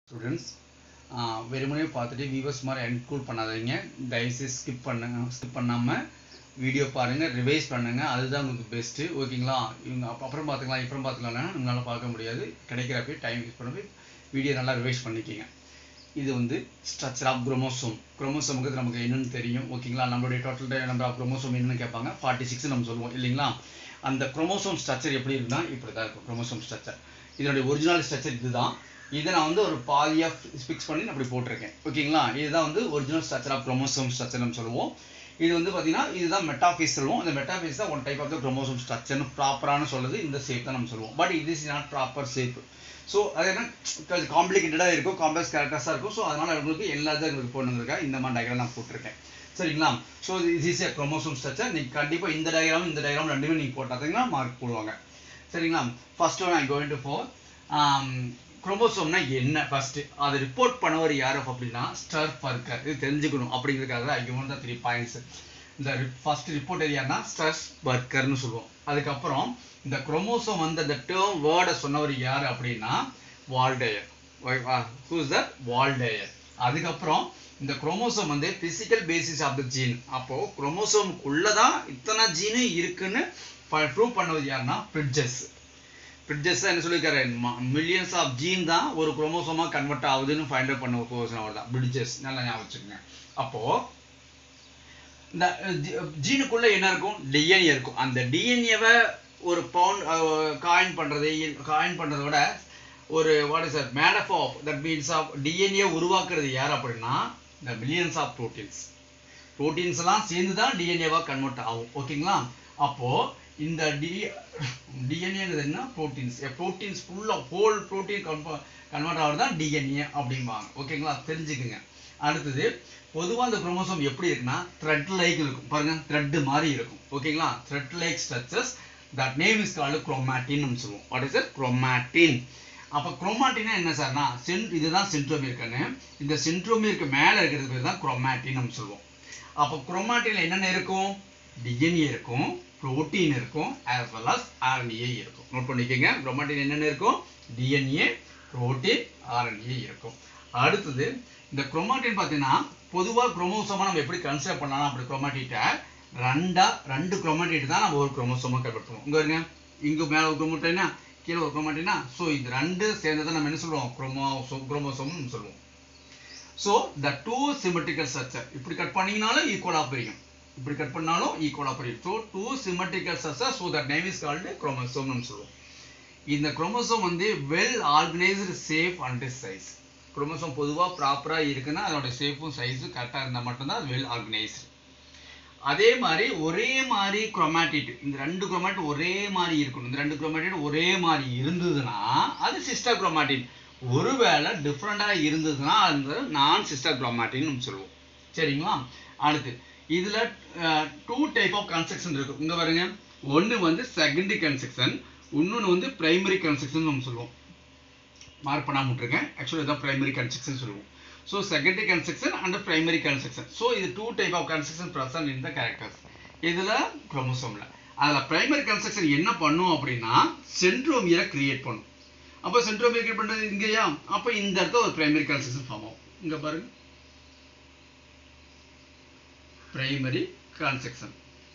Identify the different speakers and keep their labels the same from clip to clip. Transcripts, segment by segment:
Speaker 1: students வெறுமனே பார்த்துட்டு viewers மாதிரி என்கூல் பண்ணாதீங்க தயவுசெய்து ஸ்கிப் பண்ணுங்க ஸ்கிப் பண்ணாமல் வீடியோ பாருங்கள் ரிவைஸ் பண்ணுங்க அதுதான் உங்களுக்கு பெஸ்ட்டு ஓகேங்களா இவங்க அப்~ அப்புறம் பார்த்துக்கலாம் இப்புறம் பார்த்துக்கலாம்னா நம்மளால் பார்க்க முடியாது கிடைக்கிறப்ப டைம் யூஸ் பண்ணி வீடியோ நல்லா ரிவைஸ் பண்ணிக்கிங்க இது வந்து ஸ்ட்ரக்சர் ஆஃப் குரோமோசோம் குரோமோசோமுக்கு நமக்கு என்னன்னு தெரியும் ஓகேங்களா நம்மளுடைய டோட்டல் நம்பர் ஆஃப் குரோமோசோம் என்னன்னு கேட்பாங்க ஃபார்ட்டி சிக்ஸ் நம்ம சொல்லுவோம் இல்லைங்களா அந்த குரோமோசோம் ஸ்ட்ரக்சர் எப்படி இருக்குன்னா இப்படி தான் இருக்கும் குரோமோசோம் ஸ்ட்ரக்சர் இதனுடைய ஒரிஜினல் ஸ்ட்ரக்சர் இதுதான் இதை நான் வந்து ஒரு பாதியாக ஃபிக்ஸ் பண்ணி நான் அப்படி போட்டிருக்கேன் ஓகேங்களா இதுதான் வந்து original structure of chromosome structure நம்ம சொல்லுவோம் இது வந்து பார்த்தீங்கன்னா இதுதான் மெட்டாஃபேஸ் சொல்லுவோம் இந்த மெட்டாஃபேஸ் தான் one type of the chromosome ஸ்ட்ரக்சர்னு ப்ராப்பரான சொல்லுது இந்த ஷேப் தான் நம்ம சொல்லுவோம் பட் இது is not proper shape so அது என்ன கொஞ்சம் காம்ப்ளிகேட்டடாக இருக்கும் காம்ப்ளெக்ஸ் கேரக்டர்ஸாக இருக்கும் ஸோ அதனால் உங்களுக்கு எல்லா இதாக உங்களுக்கு போடணுங்கிறக்கா இந்த மாதிரி டயக்ராம் நான் போட்டிருக்கேன் சரிங்களா ஸோ இது இஸ் ஏ குரோமோசோம் ஸ்ட்ரக்சர் நீங்கள் கண்டிப்பாக இந்த டயக்ராம் இந்த டயக்ராம் ரெண்டுமே நீங்கள் போட்டாதீங்கன்னா மார்க் போடுவாங்க சரிங்களா first one I going to for குரோமோசோம்னா என்ன ஃபர்ஸ்ட் அதை ரிப்போர்ட் பண்ணவர் யார் அப்படின்னா ஸ்டர் பர்க்கர் இது தெரிஞ்சுக்கணும் அப்படிங்கிறதுக்காக தான் ஐ ஒன் தான் த்ரீ பாயிண்ட்ஸ் இந்த ஃபர்ஸ்ட் ரிப்போர்ட் யாருன்னா ஸ்டர்ஸ் பர்க்கர்னு சொல்லுவோம் அதுக்கப்புறம் இந்த குரோமோசோம் வந்து அந்த டேர்ம் வேர்டை சொன்னவர் யார் அப்படின்னா வால்டேயர் ஹூஸ் தட் வால்டேயர் அதுக்கப்புறம் இந்த குரோமோசோம் வந்து physical basis of the gene அப்போ குரோமோசோமுக்குள்ள தான் இத்தனை ஜீனு இருக்குன்னு ப்ரூவ் பண்ணது யாருன்னா பிரிட்ஜஸ் பிரிட்ஜஸ் என்ன சொல்லியிருக்காரு மில்லியன்ஸ் ஆஃப் ஜீன் தான் ஒரு குரோமோசோமா கன்வெர்ட் ஆகுதுன்னு ஃபைண்ட் அவுட் பண்ண கோர்ஸ் அவர் தான் பிரிட்ஜஸ் நல்லா ஞாபகம் வச்சுக்கோங்க அப்போ இந்த ஜீனுக்குள்ள என்ன இருக்கும் டிஎன்ஏ இருக்கும் அந்த டிஎன்ஏவை ஒரு பவுண்ட் காயின் பண்றது காயின் பண்றதை விட ஒரு what is that made up of that means of DNA உருவாக்குறது யார் அப்படின்னா இந்த மில்லியன்ஸ் ஆஃப் ப்ரோட்டீன்ஸ் ப்ரோட்டீன்ஸ் எல்லாம் சேர்ந்து தான் டிஎன்ஏவா கன்வெர்ட் ஆகும் ஓகேங்களா அப்போ இந்த டி டிஎன்ஏங்கிறது என்ன ப்ரோட்டீன்ஸ் ப்ரோட்டீன்ஸ் ஃபுல்லாக ஹோல் ப்ரோட்டீன் கன்வெர்ட் ஆகிறது தான் டிஎன்ஏ அப்படிம்பாங்க ஓகேங்களா தெரிஞ்சுக்குங்க அடுத்தது பொதுவாக அந்த குரோமோசோம் எப்படி இருக்குன்னா த்ரெட் லைக் இருக்கும் பாருங்க த்ரெட் மாதிரி இருக்கும் ஓகேங்களா thread like structures that name is called chromatin சொல்லுவோம் வாட் இஸ் இட் குரோமாட்டின் அப்போ குரோமாட்டினா என்ன சார்னா சென் இதுதான் சென்ட்ரோமியர் கண்ணு இந்த சென்ட்ரோமியருக்கு மேலே இருக்கிறது பேர் தான் குரோமாட்டின் நம்ம சொல்லுவோம் அப்போ குரோமாட்டின்ல என்னென்ன இருக்கும் டிஎன்ஏ இருக்கும் புரோட்டீன் இருக்கும் ஆஸ் வெல் அஸ் ஆர்என்ஏ இருக்கும் நோட் பண்ணிக்கோங்க குரோமாட்டின் என்னென்ன இருக்கும் டிஎன்ஏ புரோட்டீன் ஆர்என்ஏ இருக்கும் அடுத்தது இந்த குரோமாட்டின் பார்த்தீங்கன்னா பொதுவாக குரோமோசோமா நம்ம எப்படி கன்சிடர் பண்ணலாம் அப்படி குரோமாட்டிட்ட ரெண்டா ரெண்டு குரோமாட்டிட் தான் நம்ம ஒரு குரோமோசோமா கன்வெர்ட் இங்க வருங்க இங்க மேல ஒரு குரோமோட்டினா கீழே ஒரு குரோமாட்டினா ஸோ இது ரெண்டு சேர்ந்ததை நம்ம என்ன சொல்லுவோம் குரோமோசோம் குரோமோசோம்னு சொல்லுவோம் so the two symmetrical structure இப்படி கட் பண்ணீங்கனாலும் ஈக்குவலாக பிரியும் இப்படி கட் பண்ணாலும் ஈக்குவலாக பிரியும் so two symmetrical structure so that name is called chromosome நம்ம சொல்லுவோம் இந்த குரோமோசோம் வந்து well organised shape and size chromosome பொதுவாக ப்ராப்பராக இருக்குன்னா அதோட ஷேப்பும் சைஸும் கரெக்டாக இருந்தால் மட்டும்தான் அது வெல் ஆர்கனைஸ்டு அதே மாதிரி ஒரே மாதிரி குரோமாட்டிட் இந்த ரெண்டு குரோமாட்டிட் ஒரே மாதிரி இருக்கணும் இந்த ரெண்டு குரோமாட்டிட் ஒரே மாதிரி இருந்ததுன்னா அது சிஸ்டர் குரோமாட்டின் ஒருவேளை டிஃப்ரெண்டாக இருந்ததுன்னா அது நான் சிஸ்டர் குரோமாட்டின்னு சொல்லுவோம் சரிங்களா அடுத்து இதில் டூ டைப் ஆஃப் கன்ஸ்ட்ரக்ஷன் இருக்கும் இங்கே பாருங்க ஒன்று வந்து செகண்டரி கன்ஸ்ட்ரக்ஷன் இன்னொன்று வந்து பிரைமரி கன்ஸ்ட்ரக்ஷன் நம்ம சொல்லுவோம் மார்க் பண்ணாம விட்டுருக்கேன் ஆக்சுவலி இதான் பிரைமரி கன்ஸ்ட்ரக்ஷன் சொல்லுவோம் so secondary construction and primary construction so இது two type of construction present இந்த கேரக்டர்ஸ் இதில் குரோமோசோமில் அதில் பிரைமரி கன்ஸ்ட்ரக்ஷன் என்ன பண்ணும் அப்படின்னா சென்ட்ரோமியரை கிரியேட் பண்ணும் அப்போ சென்ட்ரோமியர் கிரியேட் பண்ணுறது இங்கேயா அப்போ இந்த இடத்துல ஒரு பிரைமரி கன்ஸ்ட்ரக்ஷன் ஃபார்ம் ஆகும் இங்கே பாருங்க பிரைமரி கன்ஸ்ட்ரக்ஷன்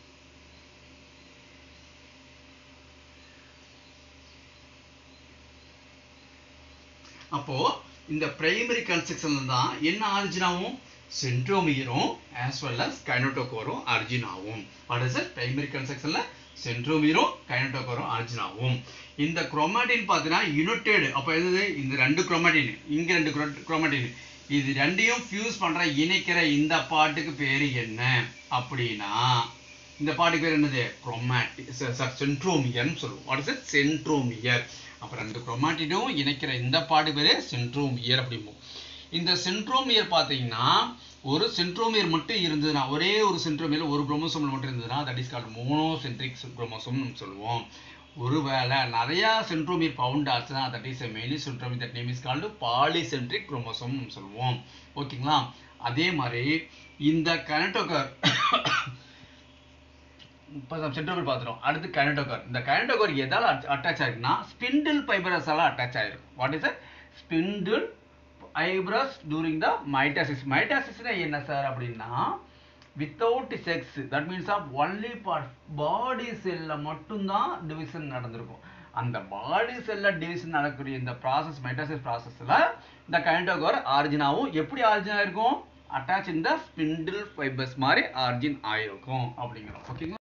Speaker 1: அப்போ இந்த பிரைமரி கன்ஸ்ட்ரக்ஷன்ல தான் என்ன ஆரிஜின் ஆகும் சென்ட்ரோமியரும் ஆஸ் வெல் அஸ் கைனோட்டோகோரும் ஆரிஜின் ஆகும் வாட் இஸ் பிரைமரி கன்ஸ்ட்ரக்ஷன்ல சென்ட்ரோமியரும் கைனோட்டோகோரும் ஆரிஜின் ஆகும் இந்த குரோமாட்டின் பார்த்தீங்கன்னா யுனைடெட் அப்போ எது இந்த ரெண்டு குரோமாட்டின் இங்க ரெண்டு குரோமாட்டின் இது ரெண்டையும் ஃபியூஸ் பண்ற இணைக்கிற இந்த பாட்டுக்கு பேரு என்ன அப்படின்னா இந்த பாட்டுக்கு பேர் என்னது குரோமாட்டி சென்ட்ரோமியர்னு சொல்லுவோம் வாட் இஸ் சென்ட்ரோமியர் அப்போ ரெண்டு குரோமாட்டிடும் இணைக்கிற இந்த பாட்டு பேர் சென்ட்ரோமியர் அப்படிம்போம் இந்த சென்ட்ரோமியர் பார்த்தீங்கன்னா ஒரு சென்ட்ரோமியர் மட்டும் இருந்ததுன்னா ஒரே ஒரு சென்ட்ரோமியர் ஒரு குரோமோசோமில் மட்டும் இருந்ததுன்னா that is called monocentric chromosome நம்ம சொல்லுவோம் ஒருவேளை நிறைய சென்ட்ரோமியர் பவுண்ட் ஆச்சுன்னா that is many centromere that name is called polycentric chromosome நம்ம சொல்லுவோம் ஓகேங்களா அதே மாதிரி இந்த கனட்டோகர் இப்போ சென்ட்ரோமியர் பார்த்துட்டோம் அடுத்து கைனட்டோகர் இந்த கைனட்டோகர் எதால அட்டாச் ஆயிருக்குன்னா ஸ்பிண்டில் ஃபைபரஸால அட்டாச் ஆயிருக்கு what is spindle fibres during the mitosis மைட்டாசிஸ்னா என்ன சார் அப்படின்னா without sex that means of only part body செல்ல மட்டும்தான் டிவிஷன் நடந்திருக்கும் அந்த பாடி செல்ல டிவிஷன் நடக்கக்கூடிய இந்த ப்ராசஸ் மைட்டாசிஸ் ப்ராசஸில் இந்த கைண்டோகோர் ஆரிஜின் ஆகும் எப்படி ஆரிஜின் ஆயிருக்கும் அட்டாச் இந்த ஸ்பிண்டில் ஃபைபர்ஸ் மாதிரி ஆரிஜின் ஆயிருக்கும் அப்படிங்கிறோம் ஓகேங்களா